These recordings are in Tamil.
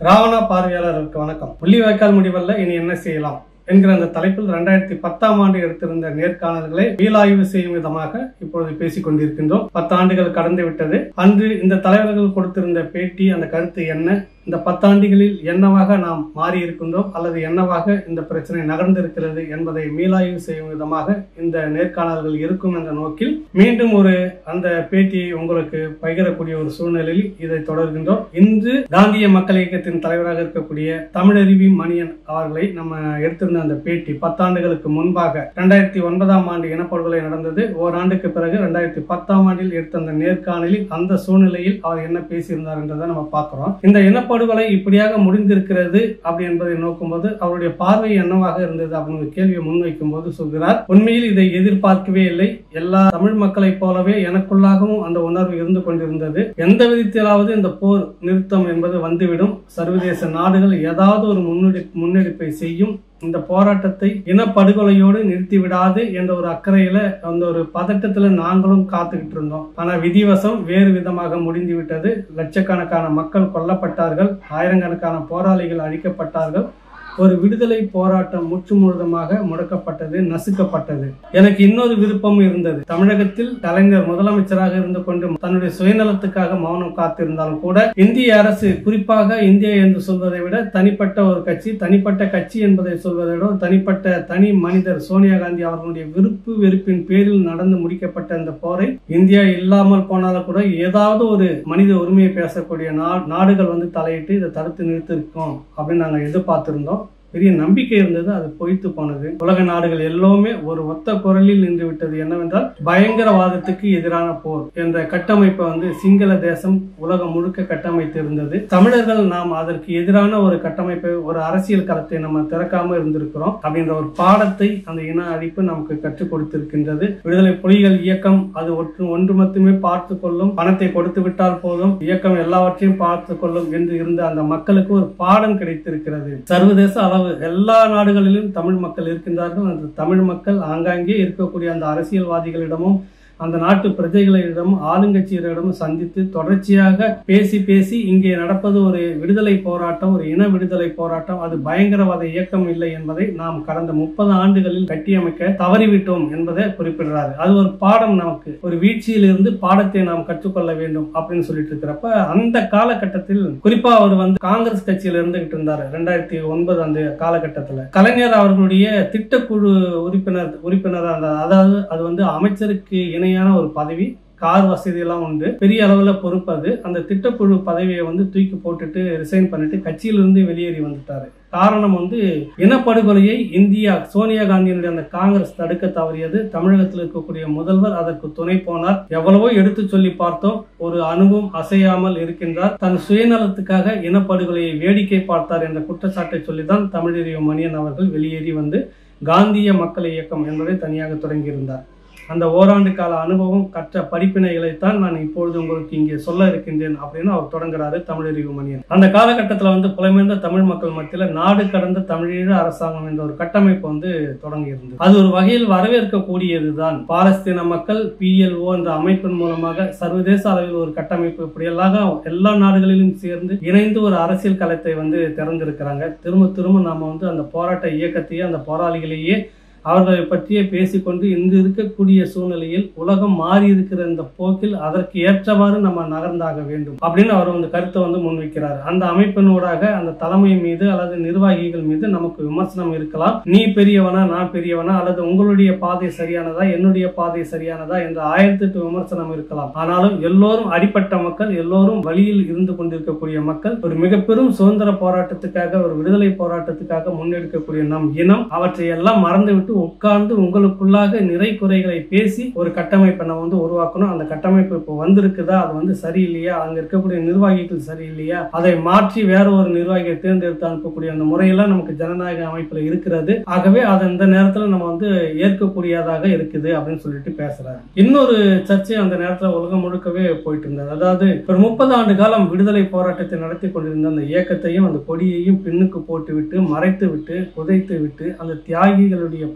ராவணா பார்வையாளர்களுக்கு வணக்கம் முள்ளிவாய்க்கால் முடிவல்ல இனி என்ன செய்யலாம் என்கிற அந்த தலைப்பில் ரெண்டாயிரத்தி பத்தாம் ஆண்டு எடுத்திருந்த நேர்காணல்களை மீளாய்வு செய்யும் விதமாக இப்பொழுது பேசிக் கொண்டிருக்கின்றோம் பத்து ஆண்டுகள் கடந்து விட்டது அன்று இந்த தலைவர்கள் கொடுத்திருந்த பேட்டி அந்த கருத்து என்ன இந்த பத்தாண்டுகளில் என்னவாக நாம் மாறி இருக்கின்றோம் அல்லது என்னவாக இந்த பிரச்சனை நகர்ந்திருக்கிறது என்பதை மீளாய்வு செய்யும் விதமாக இந்த நேர்காணல்கள் இருக்கும் என்ற நோக்கில் மீண்டும் ஒரு அந்த பேட்டியை உங்களுக்கு பகிரக்கூடிய ஒரு சூழ்நிலையில் இதை தொடர்கின்றோம் இன்று காந்திய மக்கள் இயக்கத்தின் தலைவராக இருக்கக்கூடிய தமிழருவி மணியன் அவர்களை நம்ம எடுத்திருந்த அந்த பேட்டி பத்தாண்டுகளுக்கு முன்பாக இரண்டாயிரத்தி ஒன்பதாம் ஆண்டு இனப்படுகொலை நடந்தது ஓராண்டுக்கு பிறகு இரண்டாயிரத்தி பத்தாம் ஆண்டில் எடுத்த அந்த நேர்காணலில் அந்த சூழ்நிலையில் அவர் என்ன பேசியிருந்தார் என்றதை நம்ம பார்க்கிறோம் இந்த இனப்படுகொலை இப்படியாக முடிந்திருக்கிறது அப்படி என்பதை நோக்கும்போது அவருடைய பார்வை என்னவாக இருந்தது அப்படின்னு ஒரு கேள்வியை முன்வைக்கும் போது சொல்கிறார் உண்மையில் இதை எதிர்பார்க்கவே இல்லை எல்லா தமிழ் மக்களைப் போலவே எனக்குள்ளாகவும் அந்த உணர்வு இருந்து கொண்டிருந்தது எந்த விதத்திலாவது இந்த போர் நிறுத்தம் என்பது வந்துவிடும் சர்வதேச நாடுகள் ஏதாவது ஒரு முன்னெடு முன்னெடுப்பை செய்யும் இந்த போராட்டத்தை இனப்படுகொலையோடு நிறுத்தி விடாது என்ற ஒரு அக்கறையில அந்த ஒரு பதட்டத்துல நாங்களும் காத்துக்கிட்டு இருந்தோம் ஆனா விதிவசம் வேறு விதமாக முடிந்து விட்டது லட்சக்கணக்கான மக்கள் கொல்லப்பட்டார்கள் ஆயிரக்கணக்கான போராளிகள் அழிக்கப்பட்டார்கள் ஒரு விடுதலை போராட்டம் முற்று முழுதமாக முடக்கப்பட்டது நசுக்கப்பட்டது எனக்கு இன்னொரு விருப்பம் இருந்தது தமிழகத்தில் கலைஞர் முதலமைச்சராக இருந்து கொண்டு தன்னுடைய சுயநலத்துக்காக மௌனம் காத்திருந்தாலும் கூட இந்திய அரசு குறிப்பாக இந்தியா என்று சொல்வதை விட தனிப்பட்ட ஒரு கட்சி தனிப்பட்ட கட்சி என்பதை சொல்வதை விட தனிப்பட்ட தனி மனிதர் சோனியா காந்தி அவர்களுடைய விருப்பு வெறுப்பின் பேரில் நடந்து முடிக்கப்பட்ட இந்த போரை இந்தியா இல்லாமல் போனாலும் கூட ஏதாவது ஒரு மனித உரிமையை பேசக்கூடிய நா- நாடுகள் வந்து தலையிட்டு இதை தடுத்து நிறுத்திருக்கோம் அப்படின்னு நாங்கள் எதிர்பார்த்திருந்தோம் பெரிய நம்பிக்கை இருந்தது அது பொய்த்து போனது உலக நாடுகள் எல்லாமே ஒரு ஒத்த குரலில் நின்று விட்டது என்னவென்றால் பயங்கரவாதத்துக்கு எதிரான போர் என்ற கட்டமைப்பை வந்து சிங்கள தேசம் உலகம் முழுக்க கட்டமைத்து இருந்தது தமிழர்கள் நாம் அதற்கு எதிரான ஒரு கட்டமைப்பை ஒரு அரசியல் களத்தை நம்ம திறக்காம இருந்திருக்கிறோம் அப்படின்ற ஒரு பாடத்தை அந்த இன அழிப்பு நமக்கு கற்றுக் கொடுத்திருக்கின்றது விடுதலை புலிகள் இயக்கம் அது ஒன்று ஒன்று மட்டுமே பார்த்து கொள்ளும் பணத்தை கொடுத்து விட்டால் போதும் இயக்கம் எல்லாவற்றையும் பார்த்து கொள்ளும் என்று இருந்த அந்த மக்களுக்கு ஒரு பாடம் கிடைத்திருக்கிறது சர்வதேச அளவு எல்லா நாடுகளிலும் தமிழ் மக்கள் இருக்கின்றார்கள் அந்த தமிழ் மக்கள் ஆங்காங்கே இருக்கக்கூடிய அந்த அரசியல்வாதிகளிடமும் அந்த நாட்டு பிரஜைகளிடம் ஆளுங்கட்சியரிடமும் சந்தித்து தொடர்ச்சியாக பேசி பேசி இங்கே நடப்பது ஒரு விடுதலை போராட்டம் ஒரு இன விடுதலை போராட்டம் அது பயங்கரவாத இயக்கம் இல்லை என்பதை நாம் கடந்த முப்பது ஆண்டுகளில் கட்டியமைக்க தவறிவிட்டோம் என்பதை குறிப்பிடுறாரு அது ஒரு பாடம் நமக்கு ஒரு வீழ்ச்சியிலிருந்து பாடத்தை நாம் கற்றுக்கொள்ள வேண்டும் அப்படின்னு சொல்லிட்டு இருக்கிறப்ப அந்த காலகட்டத்தில் குறிப்பா அவர் வந்து காங்கிரஸ் கட்சியில இருந்துகிட்டு இருந்தாரு ரெண்டாயிரத்தி ஒன்பது அந்த காலகட்டத்துல கலைஞர் அவர்களுடைய திட்டக்குழு உறுப்பினர் உறுப்பினராக இருந்தார் அதாவது அது வந்து அமைச்சருக்கு இணையான ஒரு பதவி கார் வசதி எல்லாம் உண்டு பெரிய அளவுல பொறுப்பு அது அந்த திட்டக்குழு பதவியை வந்து தூக்கி போட்டுட்டு ரிசைன் பண்ணிட்டு கட்சியிலிருந்து வெளியேறி வந்துட்டாரு காரணம் வந்து இனப்படுகொலையை இந்தியா சோனியா காந்தியினுடைய அந்த காங்கிரஸ் தடுக்க தவறியது தமிழகத்தில் இருக்கக்கூடிய முதல்வர் அதற்கு துணை போனார் எவ்வளவோ எடுத்து சொல்லி பார்த்தோம் ஒரு அணுவும் அசையாமல் இருக்கின்றார் தன் சுயநலத்துக்காக இனப்படுகொலையை வேடிக்கை பார்த்தார் என்ற குற்றச்சாட்டை சொல்லிதான் தமிழறிவு மணியன் அவர்கள் வெளியேறி வந்து காந்திய மக்கள் இயக்கம் என்பதை தனியாக தொடங்கியிருந்தார் அந்த ஓராண்டு கால அனுபவம் கற்ற படிப்பினைகளைத்தான் நான் இப்பொழுது உங்களுக்கு இங்கே சொல்ல இருக்கின்றேன் அப்படின்னு அவர் தொடங்குறாரு தமிழறிவு மணியன் அந்த காலகட்டத்தில் வந்து புலமைந்த தமிழ் மக்கள் மத்தியில் நாடு கடந்த தமிழீழ அரசாங்கம் என்ற ஒரு கட்டமைப்பு வந்து தொடங்கி இருந்தது அது ஒரு வகையில் வரவேற்கக்கூடியதுதான் பாலஸ்தீன மக்கள் பிஎல்ஓ என்ற அமைப்பின் மூலமாக சர்வதேச அளவில் ஒரு கட்டமைப்பு இப்படியெல்லாம் எல்லா நாடுகளிலும் சேர்ந்து இணைந்து ஒரு அரசியல் களத்தை வந்து திறந்திருக்கிறாங்க திரும்ப திரும்ப நாம வந்து அந்த போராட்ட இயக்கத்தையே அந்த போராளிகளையே அவர்களை பற்றியே பேசிக்கொண்டு இங்கு இருக்கக்கூடிய சூழ்நிலையில் உலகம் மாறி இருக்கிற இந்த போக்கில் அதற்கு ஏற்றவாறு நம்ம நகர்ந்தாக வேண்டும் அப்படின்னு அவர் வந்து கருத்தை வந்து முன்வைக்கிறார் அந்த அமைப்பினூடாக அந்த தலைமை மீது அல்லது நிர்வாகிகள் மீது நமக்கு விமர்சனம் இருக்கலாம் நீ பெரியவனா நான் பெரியவனா அல்லது உங்களுடைய பாதை சரியானதா என்னுடைய பாதை சரியானதா என்ற ஆயிரத்தி எட்டு விமர்சனம் இருக்கலாம் ஆனாலும் எல்லோரும் அடிப்பட்ட மக்கள் எல்லோரும் வழியில் இருந்து கொண்டிருக்கக்கூடிய மக்கள் ஒரு மிக பெரும் சுதந்திர போராட்டத்துக்காக ஒரு விடுதலை போராட்டத்துக்காக முன்னெடுக்கக்கூடிய நம் இனம் அவற்றை எல்லாம் மறந்துவிட்டு உட்கார்ந்து உங்களுக்குள்ளாக நிறை குறைகளை பேசி ஒரு கட்டமைப்பை நம்ம வந்து உருவாக்கணும் அந்த கட்டமைப்பு இப்போ வந்திருக்குதா அது வந்து சரியில்லையா அங்க இருக்கக்கூடிய நிர்வாகிகள் சரியில்லையா அதை மாற்றி வேற ஒரு நிர்வாகியை தேர்ந்தெடுத்து அனுப்பக்கூடிய அந்த முறையெல்லாம் நமக்கு ஜனநாயக அமைப்புல இருக்கிறது ஆகவே அது இந்த நேரத்துல நம்ம வந்து ஏற்கக்கூடியதாக இருக்குது அப்படின்னு சொல்லிட்டு பேசுறாரு இன்னொரு சர்ச்சை அந்த நேரத்துல உலகம் முழுக்கவே போயிட்டு இருந்தது அதாவது ஒரு முப்பது ஆண்டு காலம் விடுதலை போராட்டத்தை நடத்தி கொண்டிருந்த அந்த இயக்கத்தையும் அந்த கொடியையும் பின்னுக்கு போட்டு விட்டு மறைத்து விட்டு புதைத்து விட்டு அந்த தியாகிகளுடைய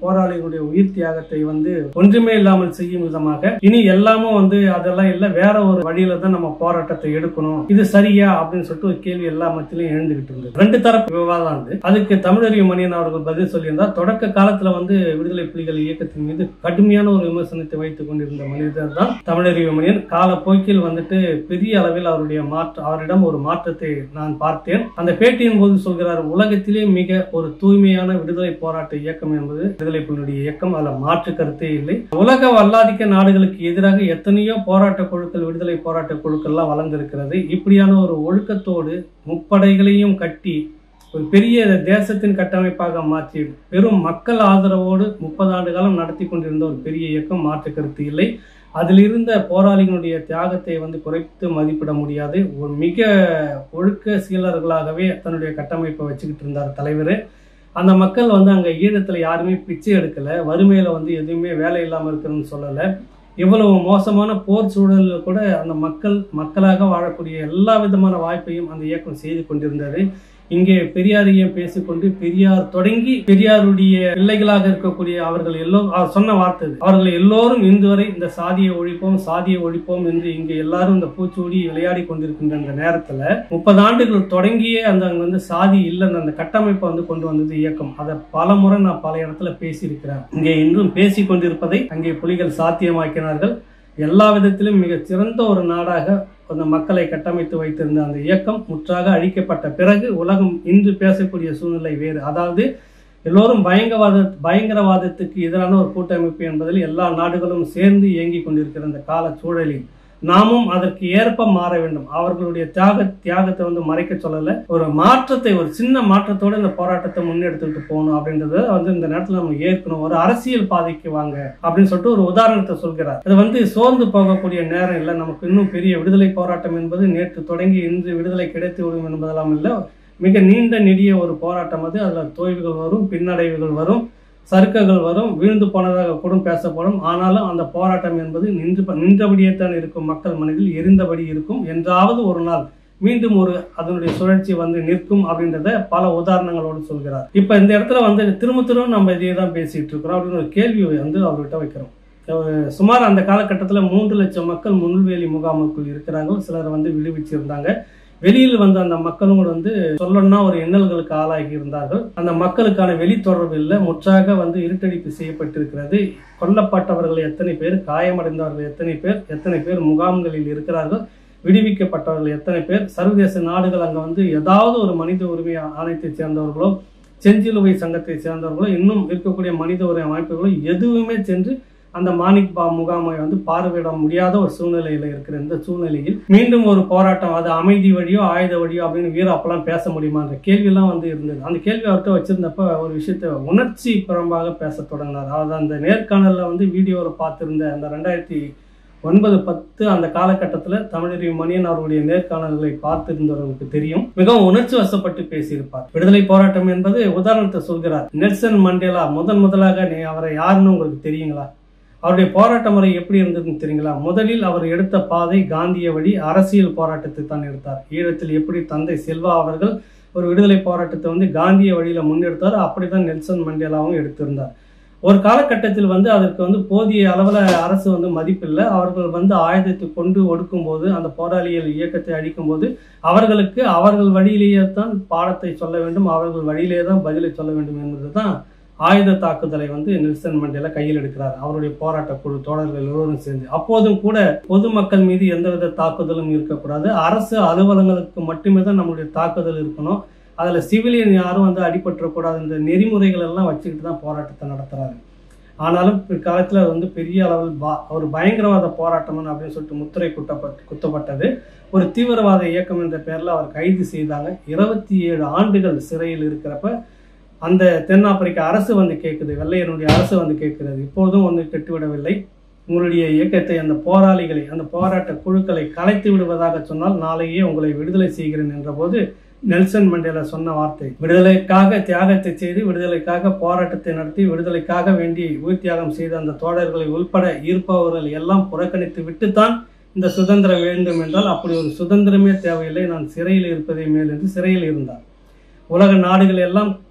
போராளிகளுடைய உயிர் தியாகத்தை வந்து ஒன்றுமே இல்லாமல் செய்யும் விதமாக இனி எல்லாமும் வந்து அதெல்லாம் இல்ல வேற ஒரு வழியில தான் நம்ம போராட்டத்தை எடுக்கணும் இது சரியா அப்படின்னு சொல்லிட்டு ஒரு கேள்வி எல்லா மத்தியிலும் எழுந்துகிட்டு இருந்தது ரெண்டு தரப்பு விவாதம் வந்து அதுக்கு தமிழறிவு மணியன் அவர்கள் பதில் சொல்லியிருந்தார் தொடக்க காலத்துல வந்து விடுதலை புலிகள் இயக்கத்தின் மீது கடுமையான ஒரு விமர்சனத்தை வைத்துக் கொண்டிருந்த மனிதர் தான் தமிழறிவு மணியன் காலப்போக்கில் வந்துட்டு பெரிய அளவில் அவருடைய மாற்ற அவரிடம் ஒரு மாற்றத்தை நான் பார்த்தேன் அந்த பேட்டியின் போது சொல்கிறார் உலகத்திலே மிக ஒரு தூய்மையான விடுதலை போராட்ட இயக்கம் என்பது விடுதலை புலிகளுடைய இயக்கம் அதுல மாற்று கருத்தே இல்லை உலக வல்லாதிக்க நாடுகளுக்கு எதிராக எத்தனையோ போராட்ட குழுக்கள் விடுதலை போராட்ட குழுக்கள்லாம் வளர்ந்திருக்கிறது இப்படியான ஒரு ஒழுக்கத்தோடு முப்படைகளையும் கட்டி ஒரு பெரிய தேசத்தின் கட்டமைப்பாக மாற்றி பெரும் மக்கள் ஆதரவோடு முப்பது ஆண்டு காலம் நடத்தி கொண்டிருந்த ஒரு பெரிய இயக்கம் மாற்று கருத்து இல்லை அதில் இருந்த போராளிகளுடைய தியாகத்தை வந்து குறைத்து மதிப்பிட முடியாது ஒரு மிக ஒழுக்க சீலர்களாகவே தன்னுடைய கட்டமைப்பை வச்சுக்கிட்டு இருந்தார் தலைவர் அந்த மக்கள் வந்து அங்கே ஈழத்தில் யாருமே பிச்சை எடுக்கலை வறுமையில் வந்து எதுவுமே வேலை இல்லாமல் இருக்குன்னு சொல்லலை இவ்வளவு மோசமான போர் சூழலில் கூட அந்த மக்கள் மக்களாக வாழக்கூடிய எல்லா விதமான வாய்ப்பையும் அந்த இயக்கம் செய்து கொண்டிருந்தது இங்கே பெரியாரையும் பேசிக்கொண்டு பெரியார் தொடங்கி பெரியாருடைய பிள்ளைகளாக இருக்கக்கூடிய அவர்கள் எல்லோரும் அவர் சொன்ன வார்த்தை இது. அவர்கள் எல்லோரும் இன்று வரை இந்த சாதியை ஒழிப்போம் சாதியை ஒழிப்போம் என்று இங்கே எல்லாரும் இந்த பூச்சூடி விளையாடி கொண்டிருக்கின்ற அந்த நேரத்துல முப்பது ஆண்டுகள் தொடங்கியே அந்த அங்க வந்து சாதி இல்லைன்னு அந்த கட்டமைப்பை வந்து கொண்டு வந்தது இயக்கம் அதை பல முறை நான் பல இடத்துல பேசியிருக்கிறேன் இங்கே இன்றும் பேசி கொண்டிருப்பதை அங்கே புலிகள் சாத்தியமாக்கினார்கள் எல்லா விதத்திலும் மிகச் சிறந்த ஒரு நாடாக அந்த மக்களை கட்டமைத்து வைத்திருந்த அந்த இயக்கம் முற்றாக அழிக்கப்பட்ட பிறகு உலகம் இன்று பேசக்கூடிய சூழ்நிலை வேறு அதாவது எல்லோரும் பயங்கரவாத பயங்கரவாதத்துக்கு எதிரான ஒரு கூட்டமைப்பு என்பதில் எல்லா நாடுகளும் சேர்ந்து இயங்கிக் கொண்டிருக்கிற அந்த கால சூழலில் நாமும் அதற்கு ஏற்ப மாற வேண்டும் அவர்களுடைய தியாக தியாகத்தை வந்து மறைக்க சொல்லல ஒரு மாற்றத்தை ஒரு சின்ன மாற்றத்தோட இந்த போராட்டத்தை முன்னெடுத்துட்டு போகணும் அப்படின்றத வந்து இந்த நேரத்துல நம்ம ஏற்கணும் ஒரு அரசியல் பாதைக்கு வாங்க அப்படின்னு சொல்லிட்டு ஒரு உதாரணத்தை சொல்கிறார் அது வந்து சோர்ந்து போகக்கூடிய நேரம் இல்லை நமக்கு இன்னும் பெரிய விடுதலை போராட்டம் என்பது நேற்று தொடங்கி இன்று விடுதலை கிடைத்து விடும் என்பதெல்லாம் இல்லை மிக நீண்ட நெடிய ஒரு போராட்டம் அது அதுல தோய்வுகள் வரும் பின்னடைவுகள் வரும் சறுக்குகள் வரும் வீழ்ந்து போனதாக கூட பேசப்படும் ஆனாலும் அந்த போராட்டம் என்பது நின்று நின்றபடியே தான் இருக்கும் மக்கள் மனதில் எரிந்தபடி இருக்கும் என்றாவது ஒரு நாள் மீண்டும் ஒரு அதனுடைய சுழற்சி வந்து நிற்கும் அப்படின்றத பல உதாரணங்களோடு சொல்கிறார் இப்ப இந்த இடத்துல வந்து திரும்ப திரும்ப நம்ம இதையே தான் பேசிட்டு இருக்கிறோம் அப்படின்னு ஒரு கேள்வி வந்து அவர்கிட்ட வைக்கிறோம் அஹ் சுமார் அந்த காலகட்டத்தில் மூன்று லட்சம் மக்கள் முள்வேலி முகாமுக்குள் இருக்கிறாங்க சிலர் வந்து விடுவிச்சிருந்தாங்க வெளியில் வந்த அந்த மக்களும் கூட வந்து சொல்லணும்னா ஒரு எண்ணல்களுக்கு ஆளாகி இருந்தார்கள் அந்த மக்களுக்கான வெளி தொடர்பு இல்லை முற்றாக வந்து இருட்டடிப்பு செய்யப்பட்டிருக்கிறது கொல்லப்பட்டவர்கள் எத்தனை பேர் காயமடைந்தவர்கள் எத்தனை பேர் எத்தனை பேர் முகாம்களில் இருக்கிறார்கள் விடுவிக்கப்பட்டவர்கள் எத்தனை பேர் சர்வதேச நாடுகள் அங்கே வந்து ஏதாவது ஒரு மனித உரிமை ஆணையத்தை சேர்ந்தவர்களோ செஞ்சிலுவை சங்கத்தை சேர்ந்தவர்களோ இன்னும் இருக்கக்கூடிய மனித உரிமை அமைப்புகளோ எதுவுமே சென்று அந்த மாணிக் பா முகாமை வந்து பார்வையிட முடியாத ஒரு சூழ்நிலையில இருக்கிற இந்த சூழ்நிலையில் மீண்டும் ஒரு போராட்டம் அது அமைதி வழியோ ஆயுத வழியோ அப்படின்னு வீராப்பெல்லாம் பேச முடியுமா அந்த கேள்வியெல்லாம் வந்து இருந்தது அந்த கேள்வி அவர்கிட்ட வச்சிருந்தப்ப ஒரு விஷயத்த உணர்ச்சி புறம்பாக பேச தொடங்கினார் அதாவது அந்த நேர்காணல்ல வந்து வீடியோவில் பார்த்திருந்த அந்த ரெண்டாயிரத்தி ஒன்பது பத்து அந்த காலகட்டத்தில் தமிழறிவு மணியன் அவருடைய நேர்காணல்களை பார்த்திருந்தவர்களுக்கு தெரியும் மிகவும் உணர்ச்சி வசப்பட்டு பேசியிருப்பார் விடுதலை போராட்டம் என்பது உதாரணத்தை சொல்கிறார் நெல்சன் மண்டேலா முதன் முதலாக நீ அவரை யாருன்னு உங்களுக்கு தெரியுங்களா அவருடைய போராட்ட முறை எப்படி இருந்ததுன்னு தெரியுங்களா முதலில் அவர் எடுத்த பாதை காந்திய வழி அரசியல் போராட்டத்தை தான் எடுத்தார் ஈழத்தில் எப்படி தந்தை செல்வா அவர்கள் ஒரு விடுதலை போராட்டத்தை வந்து காந்திய வழியில முன்னெடுத்தார் அப்படிதான் நெல்சன் மண்டேலாவும் எடுத்திருந்தார் ஒரு காலகட்டத்தில் வந்து அதற்கு வந்து போதிய அளவில் அரசு வந்து மதிப்பில்லை அவர்கள் வந்து ஆயுதத்தை கொண்டு ஒடுக்கும் போது அந்த போராளிகள் இயக்கத்தை அழிக்கும் போது அவர்களுக்கு அவர்கள் வழியிலேயே தான் பாடத்தை சொல்ல வேண்டும் அவர்கள் வழியிலேயே தான் பதிலை சொல்ல வேண்டும் என்பது தான் ஆயுத தாக்குதலை வந்து நெல்சன் மண்டேலா கையில் எடுக்கிறார் அவருடைய போராட்ட குழு தோழர்கள் எல்லோரும் சேர்ந்து அப்போதும் கூட பொதுமக்கள் மீது எந்தவித தாக்குதலும் இருக்கக்கூடாது அரசு அலுவலங்களுக்கு மட்டுமே தான் நம்மளுடைய தாக்குதல் இருக்கணும் அதுல சிவிலியன் யாரும் வந்து அடிபற்றக்கூடாது இந்த நெறிமுறைகள் எல்லாம் வச்சுக்கிட்டு தான் போராட்டத்தை நடத்துறாரு ஆனாலும் பிற்காலத்தில் அது வந்து பெரிய அளவில் பா ஒரு பயங்கரவாத போராட்டம் அப்படின்னு சொல்லிட்டு முத்திரை குட்டப்பட்டு குத்தப்பட்டது ஒரு தீவிரவாத இயக்கம் என்ற பெயரில் அவர் கைது செய்தாங்க இருபத்தி ஏழு ஆண்டுகள் சிறையில் இருக்கிறப்ப அந்த தென்னாப்பிரிக்க அரசு வந்து கேட்குது வெள்ளையனுடைய அரசு வந்து கேட்கிறது இப்போதும் வந்து கெட்டுவிடவில்லை உங்களுடைய இயக்கத்தை அந்த போராளிகளை அந்த போராட்ட குழுக்களை கலைத்து விடுவதாக சொன்னால் நாளையே உங்களை விடுதலை செய்கிறேன் என்ற போது நெல்சன் மண்டேலா சொன்ன வார்த்தை விடுதலைக்காக தியாகத்தை செய்து விடுதலைக்காக போராட்டத்தை நடத்தி விடுதலைக்காக வேண்டி உயிர் தியாகம் செய்த அந்த தோழர்களை உள்பட இருப்பவர்கள் எல்லாம் புறக்கணித்து விட்டுத்தான் இந்த சுதந்திரம் வேண்டும் என்றால் அப்படி ஒரு சுதந்திரமே தேவையில்லை நான் சிறையில் இருப்பதே மேல் என்று சிறையில் இருந்தார் உலக நாடுகள் எல்லாம்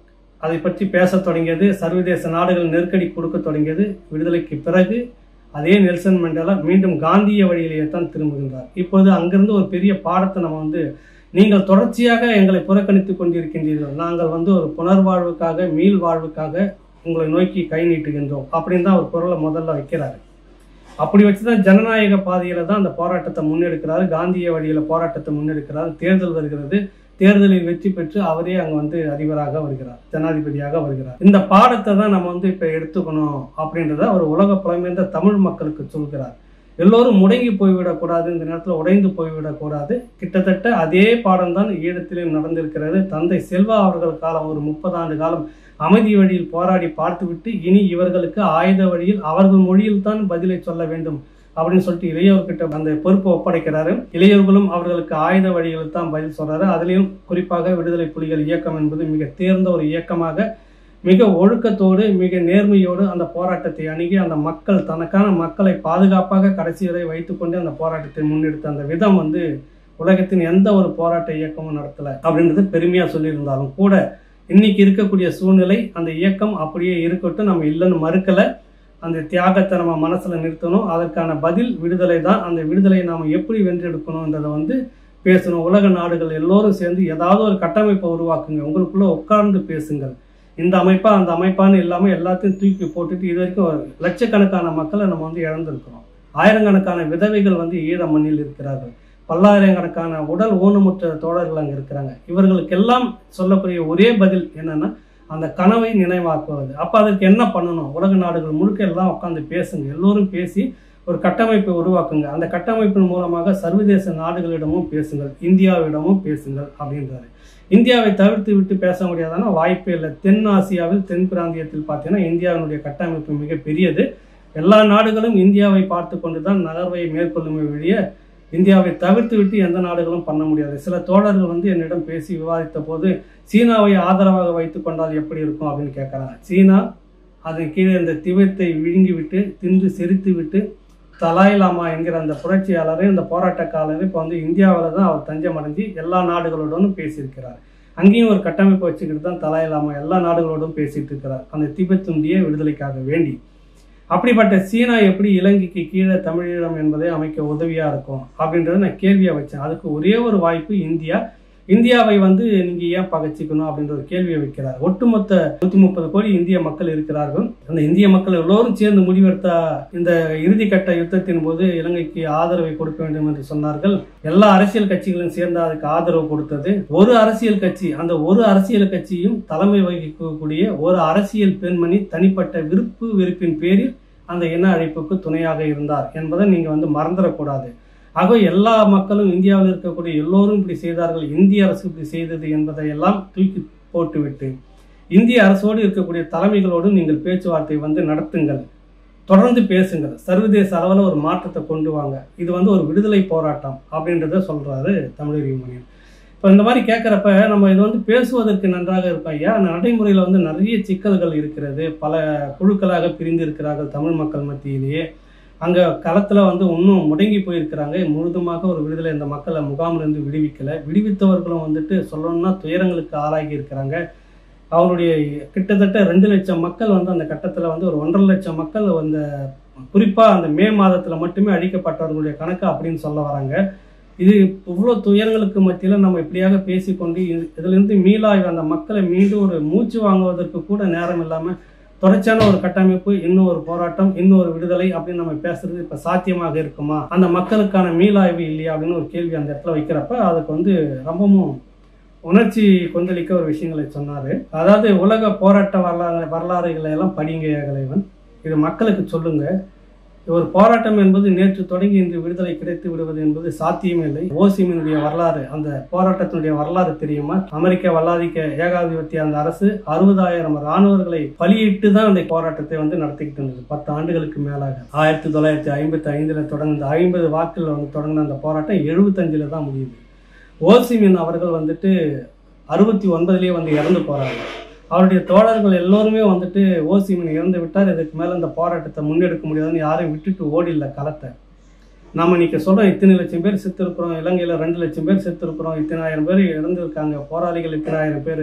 அதை பற்றி பேசத் தொடங்கியது சர்வதேச நாடுகள் நெருக்கடி கொடுக்க தொடங்கியது விடுதலைக்கு பிறகு அதே நெல்சன் மண்டேலா மீண்டும் காந்திய வழியிலேயே தான் திரும்புகின்றார் இப்போது அங்கிருந்து ஒரு பெரிய பாடத்தை நம்ம வந்து நீங்கள் தொடர்ச்சியாக எங்களை புறக்கணித்துக் கொண்டிருக்கின்றீர்கள் நாங்கள் வந்து ஒரு புனர்வாழ்வுக்காக மீள் வாழ்வுக்காக உங்களை நோக்கி கை நீட்டுகின்றோம் அப்படின்னு தான் அவர் குரலை முதல்ல வைக்கிறாரு அப்படி வச்சுதான் ஜனநாயக பாதையில தான் அந்த போராட்டத்தை முன்னெடுக்கிறாரு காந்திய வழியில போராட்டத்தை முன்னெடுக்கிறார் தேர்தல் வருகிறது தேர்தலில் வெற்றி பெற்று அவரே அங்க வந்து அதிபராக வருகிறார் ஜனாதிபதியாக வருகிறார் இந்த பாடத்தை தான் நம்ம வந்து இப்ப எடுத்துக்கணும் அப்படின்றத அவர் உலக புலமைந்த தமிழ் மக்களுக்கு சொல்கிறார் எல்லோரும் முடங்கி போய்விடக்கூடாது இந்த நேரத்தில் உடைந்து போய்விடக்கூடாது கிட்டத்தட்ட அதே பாடம் தான் ஈழத்திலும் நடந்திருக்கிறது தந்தை செல்வா அவர்கள் காலம் ஒரு முப்பது ஆண்டு காலம் அமைதி வழியில் போராடி பார்த்துவிட்டு இனி இவர்களுக்கு ஆயுத வழியில் அவர்கள் மொழியில் தான் பதிலை சொல்ல வேண்டும் அப்படின்னு சொல்லிட்டு இளையோர்கிட்ட அந்த பொறுப்பை ஒப்படைக்கிறாரு இளையோர்களும் அவர்களுக்கு ஆயுத வழியில் தான் பதில் சொல்றாரு அதுலேயும் குறிப்பாக விடுதலை புலிகள் இயக்கம் என்பது மிக தேர்ந்த ஒரு இயக்கமாக மிக ஒழுக்கத்தோடு மிக நேர்மையோடு அந்த போராட்டத்தை அணுகி அந்த மக்கள் தனக்கான மக்களை பாதுகாப்பாக கடைசி வரை வைத்துக்கொண்டு அந்த போராட்டத்தை முன்னெடுத்த அந்த விதம் வந்து உலகத்தின் எந்த ஒரு போராட்ட இயக்கமும் நடத்தல அப்படின்றது பெருமையா சொல்லியிருந்தாலும் கூட இன்னைக்கு இருக்கக்கூடிய சூழ்நிலை அந்த இயக்கம் அப்படியே இருக்கட்டும் நம்ம இல்லைன்னு மறுக்கல அந்த தியாகத்தை நம்ம மனசுல நிறுத்தணும் அதற்கான பதில் விடுதலை தான் அந்த விடுதலையை நாம எப்படி வென்றெடுக்கணுன்றதை வந்து பேசணும் உலக நாடுகள் எல்லோரும் சேர்ந்து ஏதாவது ஒரு கட்டமைப்பை உருவாக்குங்க உங்களுக்குள்ள உட்கார்ந்து பேசுங்கள் இந்த அமைப்பா அந்த அமைப்பான்னு இல்லாம எல்லாத்தையும் தூக்கி போட்டுட்டு இது வரைக்கும் ஒரு லட்சக்கணக்கான மக்களை நம்ம வந்து இழந்திருக்கிறோம் ஆயிரக்கணக்கான விதவைகள் வந்து ஈழ மண்ணில் இருக்கிறார்கள் பல்லாயிரக்கணக்கான உடல் ஊனமுற்ற தோழர்கள் அங்கே இருக்கிறாங்க இவர்களுக்கெல்லாம் சொல்லக்கூடிய ஒரே பதில் என்னன்னா அந்த கனவை நினைவாக்குவது அப்போ அதற்கு என்ன பண்ணணும் உலக நாடுகள் முழுக்க எல்லாம் உட்காந்து பேசுங்க எல்லோரும் பேசி ஒரு கட்டமைப்பை உருவாக்குங்க அந்த கட்டமைப்பின் மூலமாக சர்வதேச நாடுகளிடமும் பேசுங்கள் இந்தியாவிடமும் பேசுங்கள் அப்படின்றாரு இந்தியாவை தவிர்த்து விட்டு பேச முடியாதான வாய்ப்பே இல்லை தென் ஆசியாவில் தென் பிராந்தியத்தில் பார்த்தீங்கன்னா இந்தியாவினுடைய கட்டமைப்பு மிக பெரியது எல்லா நாடுகளும் இந்தியாவை பார்த்து கொண்டு தான் நகர்வை மேற்கொள்ளுமே வெளிய இந்தியாவை தவிர்த்து விட்டு எந்த நாடுகளும் பண்ண முடியாது சில தோழர்கள் வந்து என்னிடம் பேசி விவாதித்த போது சீனாவை ஆதரவாக வைத்துக் கொண்டால் எப்படி இருக்கும் அப்படின்னு கேட்குறாங்க சீனா அதன் கீழே இந்த திபெத்தை விழுங்கி விட்டு தின்று செரித்து விட்டு தலாய் லாமா என்கிற அந்த புரட்சியாளரை இந்த போராட்டக்காரர் இப்போ வந்து இந்தியாவில் தான் அவர் தஞ்சம் அடைஞ்சு எல்லா நாடுகளோடும் பேசியிருக்கிறார் அங்கேயும் ஒரு கட்டமைப்பு வச்சுக்கிட்டு தான் தலாய் லாமா எல்லா நாடுகளோடும் பேசிட்டு இருக்கிறார் அந்த திபெத்துண்டிய விடுதலைக்காக வேண்டி அப்படிப்பட்ட சீனா எப்படி இலங்கைக்கு கீழே தமிழீழம் என்பதை அமைக்க உதவியா இருக்கும் அப்படின்றத நான் கேள்வியா வச்சேன் அதுக்கு ஒரே ஒரு வாய்ப்பு இந்தியா இந்தியாவை வந்து நீங்க ஏன் பகைச்சிக்கணும் அப்படின்ற ஒரு கேள்வியை வைக்கிறார் ஒட்டுமொத்த நூத்தி முப்பது கோடி இந்திய மக்கள் இருக்கிறார்கள் அந்த இந்திய மக்கள் எல்லோரும் சேர்ந்து முடிவெடுத்தா இந்த இறுதிக்கட்ட யுத்தத்தின் போது இலங்கைக்கு ஆதரவை கொடுக்க வேண்டும் என்று சொன்னார்கள் எல்லா அரசியல் கட்சிகளும் சேர்ந்து அதுக்கு ஆதரவு கொடுத்தது ஒரு அரசியல் கட்சி அந்த ஒரு அரசியல் கட்சியும் தலைமை வகிக்கக்கூடிய ஒரு அரசியல் பெண்மணி தனிப்பட்ட விருப்பு வெறுப்பின் பேரில் அந்த இன அழைப்புக்கு துணையாக இருந்தார் என்பதை நீங்க வந்து மறந்துடக்கூடாது ஆக எல்லா மக்களும் இந்தியாவில் இருக்கக்கூடிய எல்லோரும் இப்படி செய்தார்கள் இந்திய அரசு இப்படி செய்தது என்பதை எல்லாம் தூக்கி போட்டுவிட்டு இந்திய அரசோடு இருக்கக்கூடிய தலைமைகளோடு நீங்கள் பேச்சுவார்த்தை வந்து நடத்துங்கள் தொடர்ந்து பேசுங்கள் சர்வதேச அளவில் ஒரு மாற்றத்தை கொண்டு வாங்க இது வந்து ஒரு விடுதலை போராட்டம் அப்படின்றத சொல்றாரு தமிழர் யூனியன் இப்போ இந்த மாதிரி கேட்குறப்ப நம்ம இது வந்து பேசுவதற்கு நன்றாக இருக்கும் ஐயா நடைமுறையில் வந்து நிறைய சிக்கல்கள் இருக்கிறது பல குழுக்களாக பிரிந்து இருக்கிறார்கள் தமிழ் மக்கள் மத்தியிலேயே அங்கே களத்தில் வந்து இன்னும் முடங்கி போயிருக்கிறாங்க முழுதுமாக ஒரு விடுதலை இந்த மக்களை முகாமிலிருந்து விடுவிக்கலை விடுவித்தவர்களும் வந்துட்டு சொல்லணும்னா துயரங்களுக்கு ஆளாகி இருக்கிறாங்க அவருடைய கிட்டத்தட்ட ரெண்டு லட்சம் மக்கள் வந்து அந்த கட்டத்தில் வந்து ஒரு ஒன்றரை லட்சம் மக்கள் அந்த குறிப்பாக அந்த மே மாதத்தில் மட்டுமே அழிக்கப்பட்டவர்களுடைய கணக்கு அப்படின்னு சொல்ல வராங்க இது இவ்வளோ துயரங்களுக்கு மத்தியில் நம்ம இப்படியாக பேசிக்கொண்டு இது- இதிலிருந்து மீளாய்வு அந்த மக்களை மீண்டும் ஒரு மூச்சு வாங்குவதற்கு கூட நேரம் இல்லாமல் தொடர்ச்சியான ஒரு கட்டமைப்பு இன்னும் ஒரு போராட்டம் இன்னும் ஒரு விடுதலை அப்படின்னு நம்ம பேசுறது இப்ப சாத்தியமாக இருக்குமா அந்த மக்களுக்கான மீளாய்வு இல்லையா அப்படின்னு ஒரு கேள்வி அந்த இடத்துல வைக்கிறப்ப அதுக்கு வந்து ரொம்பவும் உணர்ச்சி கொந்தளிக்க ஒரு விஷயங்களை சொன்னாரு அதாவது உலக போராட்ட வரலாறு வரலாறுகளை எல்லாம் படிங்க கலைவன் இது மக்களுக்கு சொல்லுங்க ஒரு போராட்டம் என்பது நேற்று தொடங்கி இன்று விடுதலை கிடைத்து விடுவது என்பது சாத்தியமே இல்லை ஓசிமினுடைய வரலாறு அந்த போராட்டத்தினுடைய வரலாறு தெரியுமா அமெரிக்க வல்லாதிக்க ஏகாதிபத்திய அந்த அரசு அறுபதாயிரம் ராணுவர்களை பலியிட்டு தான் அந்த போராட்டத்தை வந்து நடத்திக்கிட்டு இருந்தது பத்து ஆண்டுகளுக்கு மேலாக ஆயிரத்தி தொள்ளாயிரத்தி ஐம்பத்தி ஐந்துல தொடர்ந்த ஐம்பது வாக்கில் வந்து தொடங்கின அந்த போராட்டம் எழுபத்தஞ்சில் தான் முடியுது ஓசிமின் அவர்கள் வந்துட்டு அறுபத்தி ஒன்பதுலேயே வந்து இறந்து போறாங்க அவருடைய தோழர்கள் எல்லோருமே வந்துட்டு ஓசிமின் இறந்து விட்டார் இதுக்கு மேலே இந்த போராட்டத்தை முன்னெடுக்க முடியாதுன்னு யாரையும் விட்டுட்டு ஓடில்ல களத்தை நம்ம இன்னைக்கு சொல்றோம் இத்தனை லட்சம் பேர் செத்து இருக்கிறோம் இலங்கையில் ரெண்டு லட்சம் பேர் செத்து இருக்கிறோம் இத்தனாயிரம் பேர் இறந்துருக்காங்க போராளிகள் இத்தனாயிரம் பேர்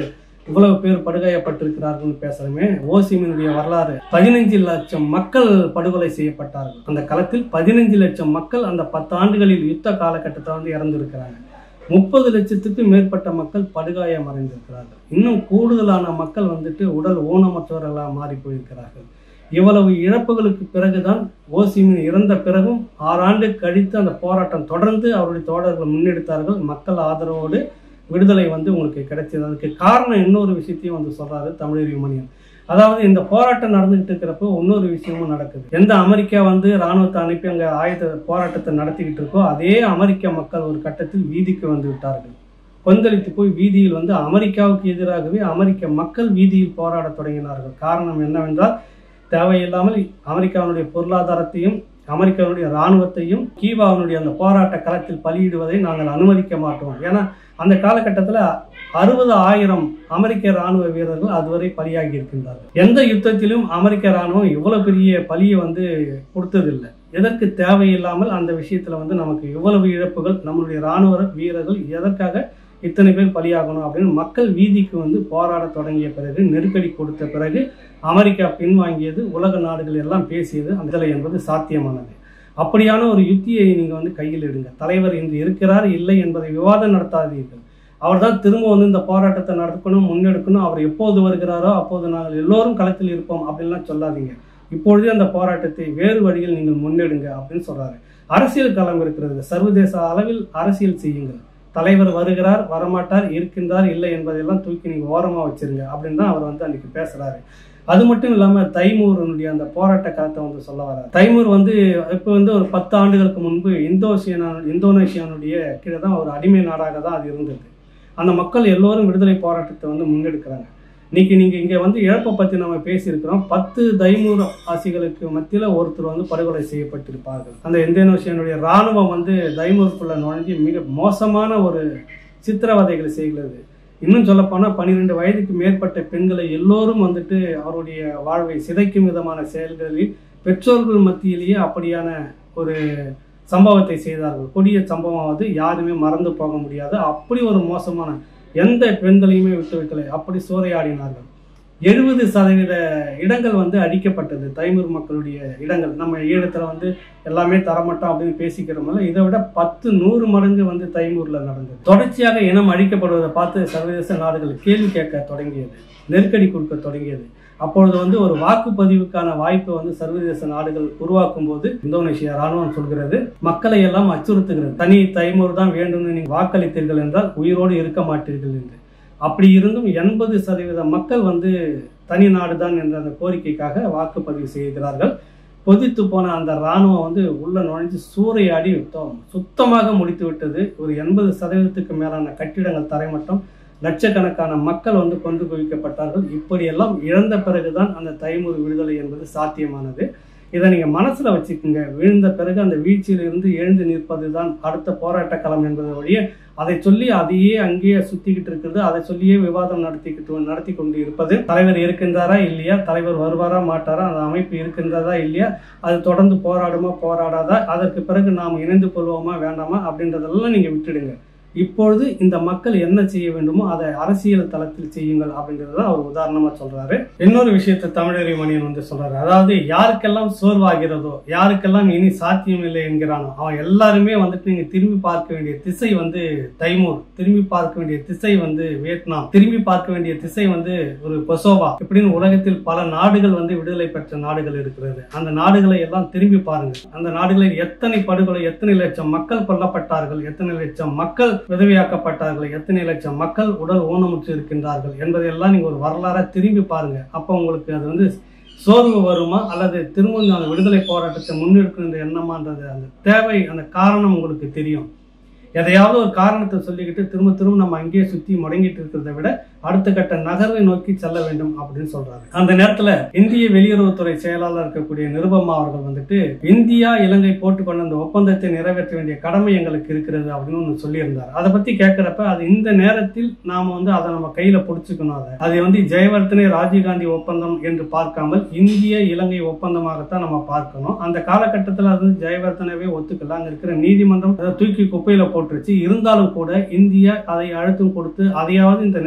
இவ்வளவு பேர் படுகாயப்பட்டிருக்கிறார்கள்னு பேசுறமே ஓசிமினுடைய வரலாறு பதினஞ்சு லட்சம் மக்கள் படுகொலை செய்யப்பட்டார்கள் அந்த களத்தில் பதினஞ்சு லட்சம் மக்கள் அந்த பத்து ஆண்டுகளில் யுத்த காலகட்டத்தில் வந்து இறந்திருக்கிறாங்க முப்பது லட்சத்துக்கு மேற்பட்ட மக்கள் படுகாயம் அடைந்திருக்கிறார்கள் இன்னும் கூடுதலான மக்கள் வந்துட்டு உடல் ஊனமற்றவர்களாக மாறி போயிருக்கிறார்கள் இவ்வளவு இழப்புகளுக்கு பிறகுதான் ஓசிமின் இறந்த பிறகும் ஆறாண்டு கழித்து அந்த போராட்டம் தொடர்ந்து அவருடைய தோழர்கள் முன்னெடுத்தார்கள் மக்கள் ஆதரவோடு விடுதலை வந்து உங்களுக்கு கிடைச்சது அதுக்கு காரணம் இன்னொரு விஷயத்தையும் வந்து சொல்றாரு தமிழறிவு மணியன் அதாவது இந்த போராட்டம் நடந்துகிட்டு இருக்கிறப்போ இன்னொரு விஷயமும் நடக்குது எந்த அமெரிக்கா வந்து ராணுவத்தை அனுப்பி அங்க ஆயுத போராட்டத்தை நடத்திக்கிட்டு இருக்கோ அதே அமெரிக்க மக்கள் ஒரு கட்டத்தில் வீதிக்கு வந்து விட்டார்கள் கொந்தளித்து போய் வீதியில் வந்து அமெரிக்காவுக்கு எதிராகவே அமெரிக்க மக்கள் வீதியில் போராட தொடங்கினார்கள் காரணம் என்னவென்றால் தேவையில்லாமல் அமெரிக்காவினுடைய பொருளாதாரத்தையும் அமெரிக்காவுடைய இராணுவத்தையும் கீவாவினுடைய அந்த போராட்ட களத்தில் பலியிடுவதை நாங்கள் அனுமதிக்க மாட்டோம் ஏன்னா அந்த காலகட்டத்தில் அறுபது ஆயிரம் அமெரிக்க இராணுவ வீரர்கள் அதுவரை பலியாகி இருக்கின்றார்கள் எந்த யுத்தத்திலும் அமெரிக்க இராணுவம் இவ்வளவு பெரிய பலியை வந்து கொடுத்ததில்லை எதற்கு தேவையில்லாமல் அந்த விஷயத்துல வந்து நமக்கு இவ்வளவு இழப்புகள் நம்மளுடைய இராணுவ வீரர்கள் எதற்காக இத்தனை பேர் பலியாகணும் அப்படின்னு மக்கள் வீதிக்கு வந்து போராட தொடங்கிய பிறகு நெருக்கடி கொடுத்த பிறகு அமெரிக்கா பின்வாங்கியது உலக நாடுகள் எல்லாம் பேசியது அந்த இதில் என்பது சாத்தியமானது அப்படியான ஒரு யுத்தியை நீங்க வந்து கையில் எடுங்க தலைவர் இன்று இருக்கிறார் இல்லை என்பதை விவாதம் நடத்தாதீர்கள் அவர் தான் திரும்ப வந்து இந்த போராட்டத்தை நடக்கணும் முன்னெடுக்கணும் அவர் எப்போது வருகிறாரோ அப்போது நாங்கள் எல்லோரும் களத்தில் இருப்போம் அப்படின்லாம் சொல்லாதீங்க இப்பொழுதே அந்த போராட்டத்தை வேறு வழியில் நீங்கள் முன்னெடுங்க அப்படின்னு சொல்றாரு அரசியல் களம் இருக்கிறது சர்வதேச அளவில் அரசியல் செய்யுங்கள் தலைவர் வருகிறார் வரமாட்டார் இருக்கின்றார் இல்லை என்பதையெல்லாம் தூக்கி நீங்க ஓரமா வச்சிருங்க அப்படின்னு தான் அவர் வந்து அன்னைக்கு பேசுறாரு அது மட்டும் இல்லாம தைமூரனுடைய அந்த போராட்ட காலத்தை வந்து சொல்ல வர்றாரு தைமூர் வந்து இப்போ வந்து ஒரு பத்து ஆண்டுகளுக்கு முன்பு இந்தோசியனா இந்தோனேஷியானுடைய கீழே தான் ஒரு அடிமை நாடாக தான் அது இருந்தது அந்த மக்கள் எல்லோரும் விடுதலை போராட்டத்தை வந்து முன்னெடுக்கிறாங்க இன்னைக்கு நீங்க இங்க வந்து இழப்பை பத்தி நம்ம பேசியிருக்கிறோம் பத்து தைமூர் ஆசிகளுக்கு மத்தியில ஒருத்தர் வந்து படுகொலை செய்யப்பட்டிருப்பார்கள் அந்த இந்தோனேஷியனுடைய ராணுவம் வந்து தைமூருக்குள்ள நுழைஞ்சு மிக மோசமான ஒரு சித்திரவதைகளை செய்கிறது இன்னும் சொல்லப்போனால் பன்னிரெண்டு வயதுக்கு மேற்பட்ட பெண்களை எல்லோரும் வந்துட்டு அவருடைய வாழ்வை சிதைக்கும் விதமான செயல்களில் பெற்றோர்கள் மத்தியிலேயே அப்படியான ஒரு சம்பவத்தை செய்தார்கள் கொடிய சம்பவம் அது யாருமே மறந்து போக முடியாது அப்படி ஒரு மோசமான எந்த பெண்களையுமே விட்டு வைக்கலை அப்படி சூறையாடினார்கள் எழுபது சதவீத இடங்கள் வந்து அழிக்கப்பட்டது தைமூர் மக்களுடைய இடங்கள் நம்ம ஈழத்துல வந்து எல்லாமே தரமாட்டோம் அப்படின்னு பேசிக்கிறோம்ல இதை விட பத்து நூறு மடங்கு வந்து தைமூர்ல நடந்தது தொடர்ச்சியாக இனம் அழிக்கப்படுவதை பார்த்து சர்வதேச நாடுகள் கேள்வி கேட்க தொடங்கியது நெருக்கடி கொடுக்க தொடங்கியது அப்பொழுது வந்து ஒரு வாக்குப்பதிவுக்கான வாய்ப்பை வந்து சர்வதேச நாடுகள் உருவாக்கும் போது இந்தோனேஷியா ராணுவம் சொல்கிறது மக்களை எல்லாம் அச்சுறுத்துகிறது தனி தைமூர் தான் வேண்டும்னு நீங்க வாக்களித்தீர்கள் என்றால் உயிரோடு இருக்க மாட்டீர்கள் என்று அப்படி இருந்தும் எண்பது சதவீத மக்கள் வந்து தனி நாடு தான் என்ற அந்த கோரிக்கைக்காக வாக்குப்பதிவு செய்கிறார்கள் கொதித்து போன அந்த இராணுவம் வந்து உள்ள நுழைஞ்சு சூறையாடி விட்டோம் சுத்தமாக முடித்து விட்டது ஒரு எண்பது சதவீதத்துக்கு மேலான கட்டிடங்கள் தரைமட்டம் லட்சக்கணக்கான மக்கள் வந்து கொண்டு குவிக்கப்பட்டார்கள் இப்படியெல்லாம் இழந்த பிறகுதான் அந்த தைமூர் விடுதலை என்பது சாத்தியமானது இதை நீங்க மனசுல வச்சுக்கோங்க விழுந்த பிறகு அந்த வீழ்ச்சியிலிருந்து எழுந்து நிற்பது தான் அடுத்த போராட்ட களம் என்பது வழிய அதை சொல்லி அதையே அங்கேயே சுத்திக்கிட்டு இருக்கிறது அதை சொல்லியே விவாதம் நடத்திக்கிட்டு நடத்தி கொண்டு இருப்பது தலைவர் இருக்கின்றாரா இல்லையா தலைவர் வருவாரா மாட்டாரா அந்த அமைப்பு இருக்கின்றதா இல்லையா அது தொடர்ந்து போராடுமா போராடாதா அதற்கு பிறகு நாம் இணைந்து கொள்வோமா வேண்டாமா அப்படின்றதெல்லாம் நீங்க விட்டுடுங்க இப்பொழுது இந்த மக்கள் என்ன செய்ய வேண்டுமோ அதை அரசியல் தளத்தில் செய்யுங்கள் அப்படின்றத அவர் உதாரணமா சொல்றாரு இன்னொரு விஷயத்தை தமிழறி மணியன் வந்து சொல்றாரு அதாவது யாருக்கெல்லாம் சோர்வாகிறதோ யாருக்கெல்லாம் இனி சாத்தியம் இல்லை என்கிறானோ அவன் எல்லாருமே வந்துட்டு நீங்க திரும்பி பார்க்க வேண்டிய திசை வந்து தைமூர் திரும்பி பார்க்க வேண்டிய திசை வந்து வியட்நாம் திரும்பி பார்க்க வேண்டிய திசை வந்து ஒரு கொசோவா இப்படின்னு உலகத்தில் பல நாடுகள் வந்து விடுதலை பெற்ற நாடுகள் இருக்கிறது அந்த நாடுகளை எல்லாம் திரும்பி பாருங்க அந்த நாடுகளில் எத்தனை படுகொலை எத்தனை லட்சம் மக்கள் கொல்லப்பட்டார்கள் எத்தனை லட்சம் மக்கள் விதவியாக்கப்பட்டார்கள் எத்தனை லட்சம் மக்கள் உடல் ஊனமுற்று இருக்கின்றார்கள் என்பதையெல்லாம் நீங்க ஒரு வரலாறா திரும்பி பாருங்க அப்போ உங்களுக்கு அது வந்து சோர்வு வருமா அல்லது திரும்ப அந்த விடுதலை போராட்டத்தை முன்னெடுக்கின்ற எண்ணமான்றது அந்த தேவை அந்த காரணம் உங்களுக்கு தெரியும் எதையாவது ஒரு காரணத்தை சொல்லிக்கிட்டு திரும்ப திரும்ப நம்ம அங்கேயே சுத்தி முடங்கிட்டு இருக்கிறத விட அடுத்த கட்ட நகர்வை நோக்கி செல்ல வேண்டும் அப்படின்னு சொல்றாரு அந்த நேரத்துல இந்திய வெளியுறவுத்துறை செயலாளர் இருக்கக்கூடிய நிருபமா அவர்கள் வந்துட்டு இந்தியா இலங்கை போட்டுக்கொண்ட அந்த ஒப்பந்தத்தை நிறைவேற்ற வேண்டிய கடமை எங்களுக்கு இருக்கிறது அப்படின்னு ஒன்று சொல்லியிருந்தார் அதை பத்தி கேட்கிறப்ப அது இந்த நேரத்தில் நாம வந்து அதை நம்ம கையில பிடிச்சுக்கணும் அதை அதை வந்து ஜெயவர்த்தனை ராஜீவ்காந்தி ஒப்பந்தம் என்று பார்க்காமல் இந்திய இலங்கை ஒப்பந்தமாகத்தான் நம்ம பார்க்கணும் அந்த காலகட்டத்தில் அது வந்து ஜெயவர்த்தனவே ஒத்துக்கல அங்க இருக்கிற நீதிமன்றம் அதை தூக்கி குப்பையில போட்டுருச்சு இருந்தாலும் கூட இந்தியா அதை அழுத்தம் கொடுத்து அதையாவது இந்த நேரத்துக்கு நம்ம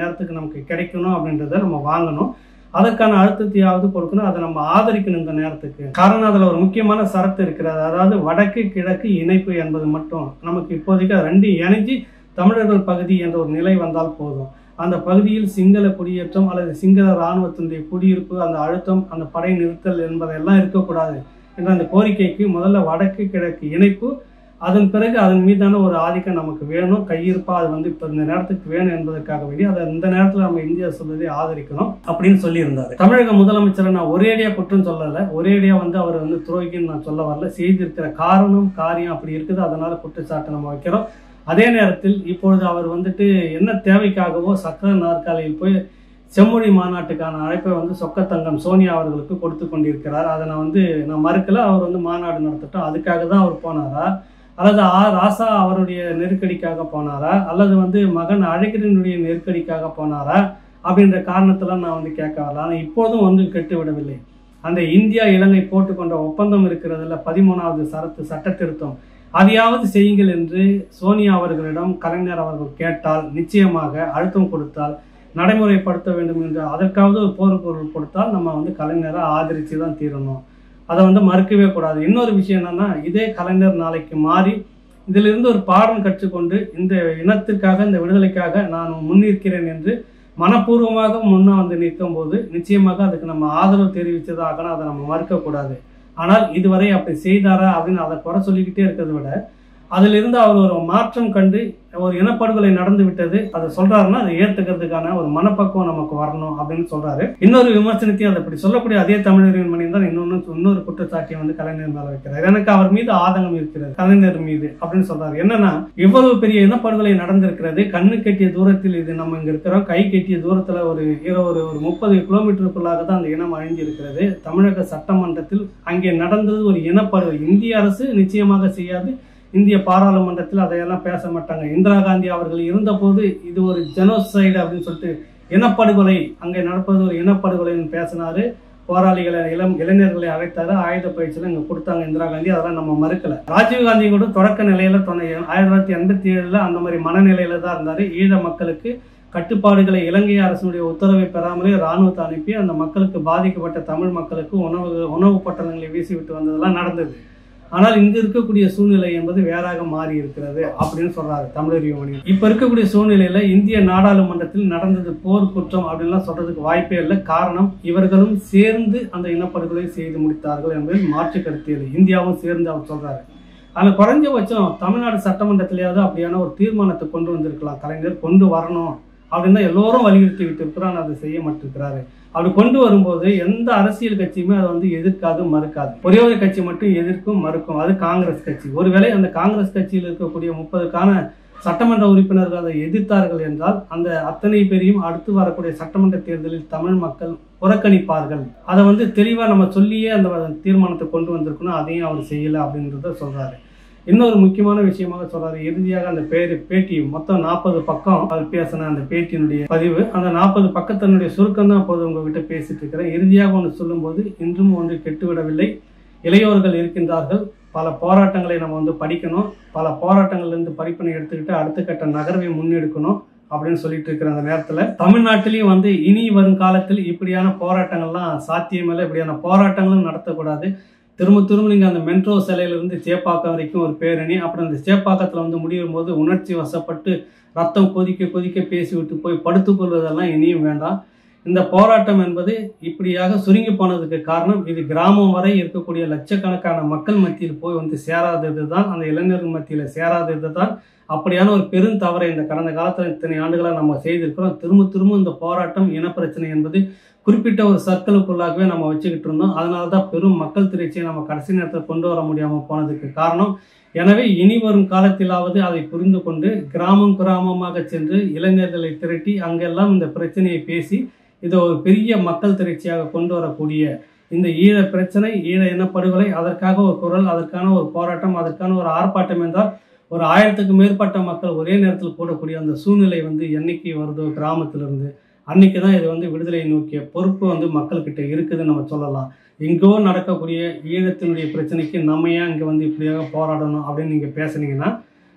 நமக்கு கிடைக்கணும் அப்படின்றத நம்ம வாங்கணும் அதற்கான அழுத்தத்தையாவது கொடுக்கணும் அதை நம்ம ஆதரிக்கணும் இந்த நேரத்துக்கு காரணம் அதில் ஒரு முக்கியமான சரத்து இருக்கிறது அதாவது வடக்கு கிழக்கு இணைப்பு என்பது மட்டும் நமக்கு இப்போதைக்கு அது ரெண்டு இணைஞ்சு தமிழர்கள் பகுதி என்ற ஒரு நிலை வந்தால் போதும் அந்த பகுதியில் சிங்கள குடியேற்றம் அல்லது சிங்கள இராணுவத்தினுடைய குடியிருப்பு அந்த அழுத்தம் அந்த படை நிறுத்தல் என்பதெல்லாம் இருக்கக்கூடாது என்ற அந்த கோரிக்கைக்கு முதல்ல வடக்கு கிழக்கு இணைப்பு அதன் பிறகு அதன் மீதான ஒரு ஆதிக்கம் நமக்கு வேணும் கையிருப்பா அது வந்து இப்போ இந்த நேரத்துக்கு வேணும் என்பதற்காக வேண்டி அதை இந்த நேரத்தில் நம்ம இந்தியா சொல்வதை ஆதரிக்கணும் அப்படின்னு சொல்லியிருந்தாரு தமிழக முதலமைச்சரை நான் ஒரேடியா குற்றம் சொல்லலை ஒரேடியா வந்து அவர் வந்து துரோகின்னு நான் சொல்ல வரல செய்திருக்கிற காரணம் காரியம் அப்படி இருக்குது அதனால குற்றச்சாட்டு நம்ம வைக்கிறோம் அதே நேரத்தில் இப்பொழுது அவர் வந்துட்டு என்ன தேவைக்காகவோ சக்கர நாற்காலியில் போய் செம்மொழி மாநாட்டுக்கான அழைப்பை வந்து சொக்கத்தங்கம் சோனியா அவர்களுக்கு கொடுத்து கொண்டிருக்கிறார் அதை நான் வந்து நான் மறுக்கல அவர் வந்து மாநாடு நடத்தட்டும் அதுக்காக தான் அவர் போனாரா அல்லது ஆ ராசா அவருடைய நெருக்கடிக்காக போனாரா அல்லது வந்து மகன் அழகிரினுடைய நெருக்கடிக்காக போனாரா அப்படின்ற காரணத்தெல்லாம் நான் வந்து கேட்க வரல ஆனால் இப்போதும் வந்து கெட்டு விடவில்லை அந்த இந்தியா இலங்கை போட்டுக்கொண்ட ஒப்பந்தம் இருக்கிறதுல பதிமூணாவது சரத்து சட்ட திருத்தம் அதையாவது செய்யுங்கள் என்று சோனியா அவர்களிடம் கலைஞர் அவர்கள் கேட்டால் நிச்சயமாக அழுத்தம் கொடுத்தால் நடைமுறைப்படுத்த வேண்டும் என்று அதற்காவது ஒரு போர் பொருள் கொடுத்தால் நம்ம வந்து கலைஞரை ஆதரித்து தான் தீரணும் அதை வந்து மறுக்கவே கூடாது இன்னொரு விஷயம் என்னன்னா இதே கலைஞர் நாளைக்கு மாறி இதிலிருந்து ஒரு பாடம் கற்றுக்கொண்டு இந்த இனத்திற்காக இந்த விடுதலைக்காக நான் முன்னிற்கிறேன் என்று மனப்பூர்வமாக முன்னே வந்து நிற்கும் போது நிச்சயமாக அதுக்கு நம்ம ஆதரவு தெரிவித்ததாக அதை நம்ம மறுக்கக்கூடாது ஆனால் இதுவரை அப்படி செய்தாரா அப்படின்னு அதை குறை சொல்லிக்கிட்டே இருக்கிறத விட அதிலிருந்து அவர் ஒரு மாற்றம் கண்டு ஒரு இனப்படுகொலை நடந்து விட்டது அதை சொல்றாருன்னா அதை ஏத்துக்கிறதுக்கான ஒரு மனப்பக்குவம் நமக்கு வரணும் அப்படின்னு சொல்றாரு இன்னொரு விமர்சனத்தையும் அதை அப்படி சொல்லக்கூடிய அதே தமிழரின் மணி தான் இன்னொன்னு இன்னொரு குற்றச்சாட்டியை வந்து கலைஞர் மேல வைக்கிறார் எனக்கு அவர் மீது ஆதங்கம் இருக்கிறது கலைஞர் மீது அப்படின்னு சொல்றாரு என்னன்னா இவ்வளவு பெரிய இனப்படுகொலை நடந்திருக்கிறது கண்ணு கட்டிய தூரத்தில் இது நம்ம இங்க இருக்கிறோம் கை கட்டிய தூரத்துல ஒரு ஒரு ஒரு முப்பது கிலோமீட்டருக்குள்ளாக தான் அந்த இனம் அழிஞ்சிருக்கிறது தமிழக சட்டமன்றத்தில் அங்கே நடந்தது ஒரு இனப்படுகொலை இந்திய அரசு நிச்சயமாக செய்யாது இந்திய பாராளுமன்றத்தில் அதையெல்லாம் பேச மாட்டாங்க இந்திரா காந்தி அவர்கள் இருந்தபோது இது ஒரு ஜெனோசைடு அப்படின்னு சொல்லிட்டு இனப்படுகொலை அங்கே நடப்பது ஒரு இனப்படுகொலைன்னு பேசினாரு போராளிகளை இளம் இளைஞர்களை அழைத்தாரு ஆயுத பயிற்சியில் இங்கே கொடுத்தாங்க இந்திரா காந்தி அதெல்லாம் நம்ம மறுக்கல ராஜீவ் காந்தி கூட தொடக்க நிலையில தொண்ணூ ஆயிரத்தி தொள்ளாயிரத்தி எண்பத்தி ஏழுல அந்த மாதிரி மனநிலையில தான் இருந்தாரு ஈழ மக்களுக்கு கட்டுப்பாடுகளை இலங்கை அரசினுடைய உத்தரவை பெறாமலே ராணுவத்தை அனுப்பி அந்த மக்களுக்கு பாதிக்கப்பட்ட தமிழ் மக்களுக்கு உணவு உணவு பட்டணங்களை வீசிவிட்டு வந்ததெல்லாம் நடந்தது ஆனால் இங்கு இருக்கக்கூடிய சூழ்நிலை என்பது வேறாக மாறி இருக்கிறது அப்படின்னு சொல்றாரு தமிழர் யுவனி இப்ப இருக்கக்கூடிய சூழ்நிலையில இந்திய நாடாளுமன்றத்தில் நடந்தது போர் குற்றம் அப்படின்லாம் சொல்றதுக்கு வாய்ப்பே இல்லை காரணம் இவர்களும் சேர்ந்து அந்த இனப்படுகொலை செய்து முடித்தார்கள் என்பதில் மாற்று கருத்து இல்லை இந்தியாவும் சேர்ந்து அவர் சொல்றாரு அதில் குறைஞ்சபட்சம் தமிழ்நாடு சட்டமன்றத்திலேயாவது அப்படியான ஒரு தீர்மானத்தை கொண்டு வந்திருக்கலாம் கலைஞர் கொண்டு வரணும் அப்படின்னு தான் எல்லோரும் வலியுறுத்தி விட்டு இருக்கிறான் அதை செய்ய மாட்டிருக்கிறாரு அப்படி கொண்டு வரும்போது எந்த அரசியல் கட்சியுமே அதை வந்து எதிர்க்காது மறுக்காது ஒரே ஒரு கட்சி மட்டும் எதிர்க்கும் மறுக்கும் அது காங்கிரஸ் கட்சி ஒருவேளை அந்த காங்கிரஸ் கட்சியில் இருக்கக்கூடிய முப்பதுக்கான சட்டமன்ற உறுப்பினர்கள் அதை எதிர்த்தார்கள் என்றால் அந்த அத்தனை பேரையும் அடுத்து வரக்கூடிய சட்டமன்ற தேர்தலில் தமிழ் மக்கள் புறக்கணிப்பார்கள் அதை வந்து தெளிவாக நம்ம சொல்லியே அந்த தீர்மானத்தை கொண்டு வந்திருக்கணும் அதையும் அவர் செய்யலை அப்படின்றத சொல்றாரு இன்னொரு முக்கியமான விஷயமாக சொல்றாரு இறுதியாக அந்த பேரு பேட்டி மொத்தம் நாற்பது பக்கம் அவர் பேசின அந்த பேட்டியினுடைய பதிவு அந்த நாற்பது பக்கத்தினுடைய சுருக்கம் தான் அப்போது உங்ககிட்ட பேசிட்டு இருக்கிறேன் இறுதியாக ஒன்று சொல்லும்போது இன்றும் ஒன்று கெட்டுவிடவில்லை இளையோர்கள் இருக்கின்றார்கள் பல போராட்டங்களை நம்ம வந்து படிக்கணும் பல போராட்டங்கள்லேருந்து படிப்பினை எடுத்துக்கிட்டு அடுத்த கட்ட நகர்வை முன்னெடுக்கணும் அப்படின்னு சொல்லிட்டு இருக்கிற அந்த நேரத்தில் தமிழ்நாட்டிலையும் வந்து இனி வரும் காலத்தில் இப்படியான போராட்டங்கள்லாம் சாத்தியமில்லை இப்படியான போராட்டங்களும் நடத்தக்கூடாது திரும்ப திரும்ப நீங்கள் அந்த மெட்ரோ சிலையிலிருந்து சேப்பாக்கம் வரைக்கும் ஒரு பேரணி அப்புறம் அந்த சேப்பாக்கத்தில் வந்து முடியும் போது உணர்ச்சி வசப்பட்டு ரத்தம் கொதிக்க கொதிக்க பேசிவிட்டு போய் படுத்துக்கொள்வதெல்லாம் இனியும் வேண்டாம் இந்த போராட்டம் என்பது இப்படியாக சுருங்கி போனதுக்கு காரணம் இது கிராமம் வரை இருக்கக்கூடிய லட்சக்கணக்கான மக்கள் மத்தியில் போய் வந்து சேராதது தான் அந்த இளைஞர்கள் மத்தியில் சேராதது தான் அப்படியான ஒரு பெரும் தவறை இந்த கடந்த காலத்தில் இத்தனை ஆண்டுகளாக நம்ம செய்திருக்கிறோம் திரும்ப திரும்ப இந்த போராட்டம் இனப்பிரச்சனை என்பது குறிப்பிட்ட ஒரு சர்க்கிளுக்குள்ளாகவே நம்ம வச்சுக்கிட்டு இருந்தோம் அதனால தான் பெரும் மக்கள் திரைச்சியை நம்ம கடைசி நேரத்தில் கொண்டு வர முடியாமல் போனதுக்கு காரணம் எனவே இனி வரும் காலத்திலாவது அதை புரிந்து கொண்டு கிராமம் கிராமமாக சென்று இளைஞர்களை திரட்டி அங்கெல்லாம் இந்த பிரச்சனையை பேசி இதை ஒரு பெரிய மக்கள் திரட்சியாக கொண்டு வரக்கூடிய இந்த ஈழ பிரச்சனை ஈழ இனப்படுகொலை அதற்காக ஒரு குரல் அதற்கான ஒரு போராட்டம் அதற்கான ஒரு ஆர்ப்பாட்டம் என்றால் ஒரு ஆயிரத்துக்கு மேற்பட்ட மக்கள் ஒரே நேரத்தில் கூடக்கூடிய அந்த சூழ்நிலை வந்து என்னைக்கு வருதோ கிராமத்திலிருந்து அன்னைக்கு தான் இது வந்து விடுதலையை நோக்கிய பொறுப்பு வந்து மக்கள்கிட்ட இருக்குதுன்னு நம்ம சொல்லலாம் எங்கோ நடக்கக்கூடிய ஈழத்தினுடைய பிரச்சனைக்கு நம்ம ஏன் இங்கே வந்து இப்படியாக போராடணும் அப்படின்னு நீங்கள் பேசுனீங்கன்னா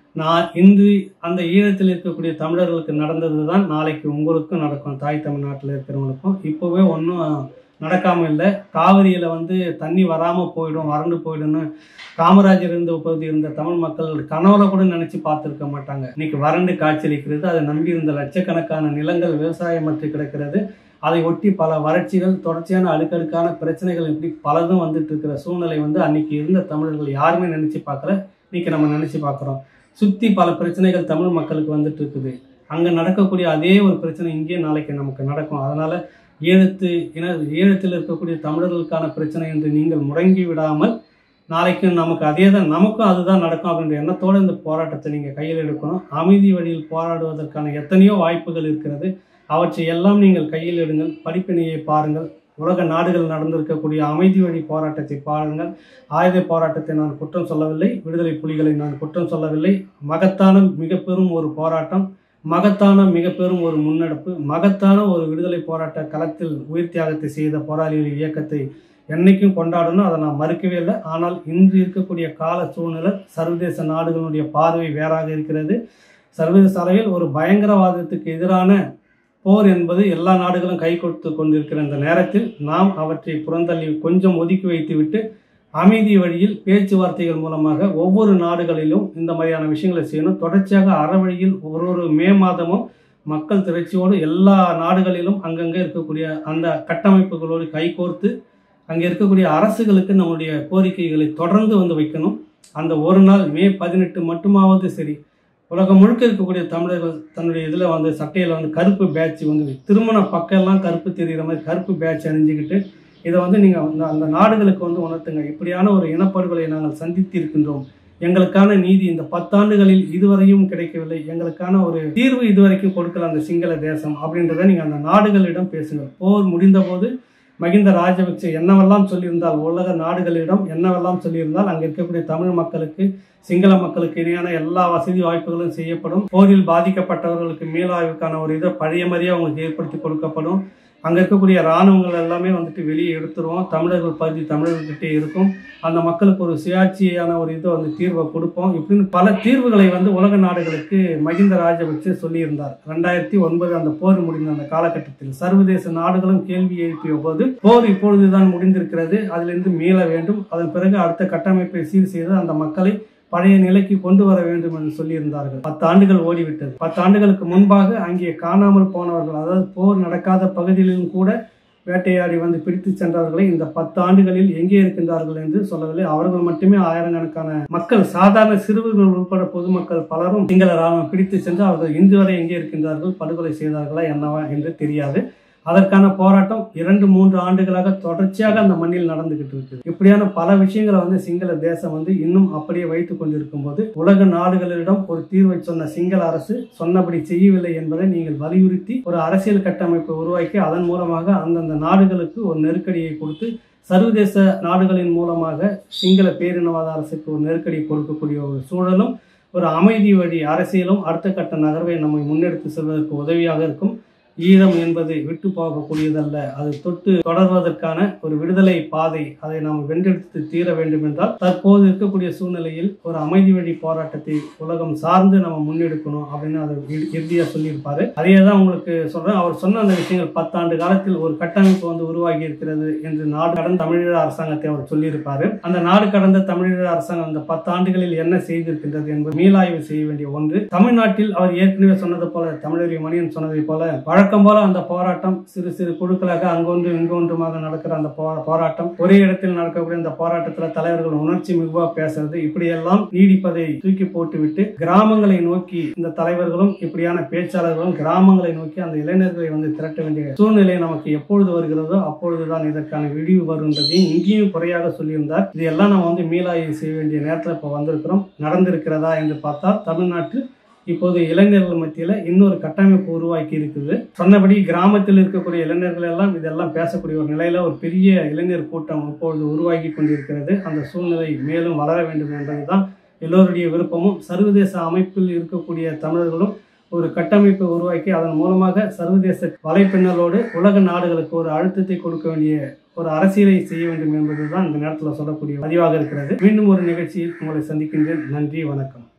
நான் இன்று அந்த ஈழத்தில் இருக்கக்கூடிய தமிழர்களுக்கு நடந்தது தான் நாளைக்கு உங்களுக்கும் நடக்கும் தாய் தமிழ்நாட்டில் இருக்கிறவங்களுக்கும் இப்போவே ஒன்றும் நடக்காமல் இல்லை காவிரியில் வந்து தண்ணி வராமல் போயிடும் வறண்டு போயிடும்னு காமராஜர் இருந்த பகுதி இருந்த தமிழ் மக்கள் கனவுல கூட நினைச்சு பார்த்துருக்க மாட்டாங்க இன்னைக்கு வறண்டு காய்ச்சலிக்கிறது அதை நம்பி இருந்த லட்சக்கணக்கான நிலங்கள் விவசாயமற்று கிடக்கிறது அதை ஒட்டி பல வறட்சிகள் தொடர்ச்சியான அடுக்கடுக்கான பிரச்சனைகள் இப்படி பலதும் வந்துட்டு இருக்கிற சூழ்நிலை வந்து அன்னைக்கு இருந்த தமிழர்கள் யாருமே நினைச்சு பார்க்கல இன்னைக்கு நம்ம நினைச்சு பார்க்குறோம் சுற்றி பல பிரச்சனைகள் தமிழ் மக்களுக்கு வந்துட்டு இருக்குது அங்கே நடக்கக்கூடிய அதே ஒரு பிரச்சனை இங்கேயே நாளைக்கு நமக்கு நடக்கும் அதனால ஈழத்து இன ஈழத்தில் இருக்கக்கூடிய தமிழர்களுக்கான பிரச்சனை என்று நீங்கள் முடங்கி விடாமல் நாளைக்கு நமக்கு அதே தான் நமக்கும் அதுதான் நடக்கும் அப்படின்ற எண்ணத்தோடு இந்த போராட்டத்தை நீங்கள் கையில் எடுக்கணும் அமைதி வழியில் போராடுவதற்கான எத்தனையோ வாய்ப்புகள் இருக்கிறது அவற்றை எல்லாம் நீங்கள் கையில் எடுங்கள் படிப்பினையை பாருங்கள் உலக நாடுகள் நடந்திருக்கக்கூடிய அமைதி வழி போராட்டத்தை பாருங்கள் ஆயுத போராட்டத்தை நான் குற்றம் சொல்லவில்லை விடுதலை புலிகளை நான் குற்றம் சொல்லவில்லை மகத்தான மிக பெரும் ஒரு போராட்டம் மகத்தான மிக பெரும் ஒரு முன்னெடுப்பு மகத்தான ஒரு விடுதலை போராட்ட களத்தில் உயிர் தியாகத்தை செய்த போராளிகள் இயக்கத்தை என்னைக்கும் கொண்டாடணும் அதை நான் மறுக்கவே இல்லை ஆனால் இன்று இருக்கக்கூடிய கால சூழ்நிலை சர்வதேச நாடுகளுடைய பார்வை வேறாக இருக்கிறது சர்வதேச அளவில் ஒரு பயங்கரவாதத்துக்கு எதிரான போர் என்பது எல்லா நாடுகளும் கை கொடுத்து கொண்டிருக்கிற இந்த நேரத்தில் நாம் அவற்றை புறந்தள்ளி கொஞ்சம் ஒதுக்கி வைத்துவிட்டு அமைதி வழியில் பேச்சுவார்த்தைகள் மூலமாக ஒவ்வொரு நாடுகளிலும் இந்த மாதிரியான விஷயங்களை செய்யணும் தொடர்ச்சியாக அறவழியில் ஒரு ஒரு மே மாதமும் மக்கள் திரட்சியோடு எல்லா நாடுகளிலும் அங்கங்கே இருக்கக்கூடிய அந்த கட்டமைப்புகளோடு கைகோர்த்து அங்கே இருக்கக்கூடிய அரசுகளுக்கு நம்முடைய கோரிக்கைகளை தொடர்ந்து வந்து வைக்கணும் அந்த ஒரு நாள் மே பதினெட்டு மட்டுமாவது சரி உலகம் முழுக்க இருக்கக்கூடிய தமிழர்கள் தன்னுடைய இதில் வந்து சட்டையில் வந்து கருப்பு பேட்ச் வந்து திருமண பக்கம்லாம் கருப்பு தெரிகிற மாதிரி கருப்பு பேட்ச் அணிஞ்சுக்கிட்டு இதை வந்து நீங்கள் அந்த அந்த நாடுகளுக்கு வந்து உணர்த்துங்க இப்படியான ஒரு இனப்படுகொலை நாங்கள் சந்தித்து இருக்கின்றோம் எங்களுக்கான நீதி இந்த பத்தாண்டுகளில் இதுவரையும் கிடைக்கவில்லை எங்களுக்கான ஒரு தீர்வு இதுவரைக்கும் கொடுக்கல அந்த சிங்கள தேசம் அப்படின்றத நீங்கள் அந்த நாடுகளிடம் பேசுங்க போர் முடிந்தபோது மகிந்த ராஜபக்சே என்னவெல்லாம் சொல்லியிருந்தால் உலக நாடுகளிடம் என்னவெல்லாம் சொல்லியிருந்தால் அங்கே இருக்கக்கூடிய தமிழ் மக்களுக்கு சிங்கள மக்களுக்கு இணையான எல்லா வசதி வாய்ப்புகளும் செய்யப்படும் போரில் பாதிக்கப்பட்டவர்களுக்கு மீளாய்வுக்கான ஒரு இதை பழைய மாதிரியே அவங்களுக்கு ஏற்படுத்தி கொடுக்கப்படும் அங்கே இருக்கக்கூடிய இராணுவங்கள் எல்லாமே வந்துட்டு வெளியே எடுத்துருவோம் தமிழர்கள் பகுதி தமிழர்கிட்டே இருக்கும் அந்த மக்களுக்கு ஒரு சுயாட்சியான ஒரு இதை வந்து தீர்வை கொடுப்போம் இப்படின்னு பல தீர்வுகளை வந்து உலக நாடுகளுக்கு மகிந்த ராஜபக்சே சொல்லியிருந்தார் ரெண்டாயிரத்தி ஒன்பது அந்த போர் முடிந்த அந்த காலகட்டத்தில் சர்வதேச நாடுகளும் கேள்வி எழுப்பிய போது போர் இப்பொழுதுதான் முடிந்திருக்கிறது அதிலிருந்து மீள வேண்டும் அதன் பிறகு அடுத்த கட்டமைப்பை சீர் செய்து அந்த மக்களை பழைய நிலைக்கு கொண்டு வர வேண்டும் என்று சொல்லியிருந்தார்கள் பத்து ஆண்டுகள் ஓடிவிட்டது பத்து ஆண்டுகளுக்கு முன்பாக அங்கே காணாமல் போனவர்கள் அதாவது போர் நடக்காத பகுதிகளிலும் கூட வேட்டையாடி வந்து பிடித்து சென்றவர்களை இந்த பத்து ஆண்டுகளில் எங்கே இருக்கின்றார்கள் என்று சொல்லவில்லை அவர்கள் மட்டுமே ஆயிரக்கணக்கான மக்கள் சாதாரண சிறுவர்கள் உட்பட பொதுமக்கள் பலரும் சிங்கள ராணுவம் பிடித்து சென்று அவர்கள் இன்று வரை எங்கே இருக்கின்றார்கள் படுகொலை செய்தார்களா என்னவா என்று தெரியாது அதற்கான போராட்டம் இரண்டு மூன்று ஆண்டுகளாக தொடர்ச்சியாக அந்த மண்ணில் நடந்துகிட்டு இருக்குது இப்படியான பல விஷயங்களை வந்து சிங்கள தேசம் வந்து இன்னும் அப்படியே வைத்துக் கொண்டிருக்கும் போது உலக நாடுகளிடம் ஒரு தீர்வை சொன்ன சிங்கள அரசு சொன்னபடி செய்யவில்லை என்பதை நீங்கள் வலியுறுத்தி ஒரு அரசியல் கட்டமைப்பை உருவாக்கி அதன் மூலமாக அந்தந்த நாடுகளுக்கு ஒரு நெருக்கடியை கொடுத்து சர்வதேச நாடுகளின் மூலமாக சிங்கள பேரினவாத அரசுக்கு ஒரு நெருக்கடி கொடுக்கக்கூடிய ஒரு சூழலும் ஒரு அமைதி வழி அரசியலும் அடுத்த கட்ட நகர்வை நம்மை முன்னெடுத்து செல்வதற்கு உதவியாக இருக்கும் ஈழம் என்பது விட்டு போகக்கூடியதல்ல அது தொட்டு தொடர்வதற்கான ஒரு விடுதலை பாதை அதை நாம் வென்றெடுத்து தீர வேண்டும் என்றால் தற்போது இருக்கக்கூடிய சூழ்நிலையில் ஒரு அமைதி வழி போராட்டத்தை உலகம் சார்ந்து நம்ம முன்னெடுக்கணும் அப்படின்னு அதை இறுதியா சொல்லியிருப்பாரு அதே தான் உங்களுக்கு சொல்றேன் அவர் சொன்ன அந்த விஷயங்கள் பத்தாண்டு காலத்தில் ஒரு கட்டமைப்பு வந்து உருவாகி இருக்கிறது என்று நாடு கடந்த தமிழீழ அரசாங்கத்தை அவர் சொல்லியிருப்பாரு அந்த நாடு கடந்த தமிழீழ அரசாங்கம் அந்த பத்தாண்டுகளில் என்ன செய்திருக்கின்றது என்பது மீளாய்வு செய்ய வேண்டிய ஒன்று தமிழ்நாட்டில் அவர் ஏற்கனவே சொன்னது போல தமிழறி மணியன் சொன்னதை போல வழக்கம் போல அந்த போராட்டம் சிறு சிறு குழுக்களாக அங்கொன்று இங்கொன்றுமாக நடக்கிற அந்த போ- போராட்டம் ஒரே இடத்தில் நடக்கக்கூடிய அந்த போராட்டத்தில் தலைவர்கள் உணர்ச்சி மிகுவா பேசுறது இப்படியெல்லாம் நீடிப்பதை தூக்கி போட்டுவிட்டு கிராமங்களை நோக்கி இந்த தலைவர்களும் இப்படியான பேச்சாளர்களும் கிராமங்களை நோக்கி அந்த இளைஞர்களை வந்து திரட்ட வேண்டிய சூழ்நிலை நமக்கு எப்பொழுது வருகிறதோ அப்பொழுதுதான் இதற்கான விடிவு வருன்றதையும் இங்கேயும் குறையாக சொல்லியிருந்தார் இதையெல்லாம் நம்ம வந்து மீளாய்வு செய்ய வேண்டிய நேரத்தில் இப்போ வந்திருக்கிறோம் நடந்திருக்கிறதா என்று பார்த்தால் தமிழ்நாட்டில் இப்போது இளைஞர்கள் மத்தியில் இன்னொரு கட்டமைப்பு உருவாக்கி இருக்குது சொன்னபடி கிராமத்தில் இருக்கக்கூடிய இளைஞர்கள் எல்லாம் இதெல்லாம் பேசக்கூடிய ஒரு நிலையில ஒரு பெரிய இளைஞர் கூட்டம் இப்பொழுது உருவாகி கொண்டிருக்கிறது அந்த சூழ்நிலை மேலும் வளர வேண்டும் என்பதுதான் எல்லோருடைய விருப்பமும் சர்வதேச அமைப்பில் இருக்கக்கூடிய தமிழர்களும் ஒரு கட்டமைப்பை உருவாக்கி அதன் மூலமாக சர்வதேச வலைப்பின்னலோடு உலக நாடுகளுக்கு ஒரு அழுத்தத்தை கொடுக்க வேண்டிய ஒரு அரசியலை செய்ய வேண்டும் என்பதுதான் இந்த நேரத்தில் சொல்லக்கூடிய பதிவாக இருக்கிறது மீண்டும் ஒரு நிகழ்ச்சியில் உங்களை சந்திக்கின்றேன் நன்றி வணக்கம்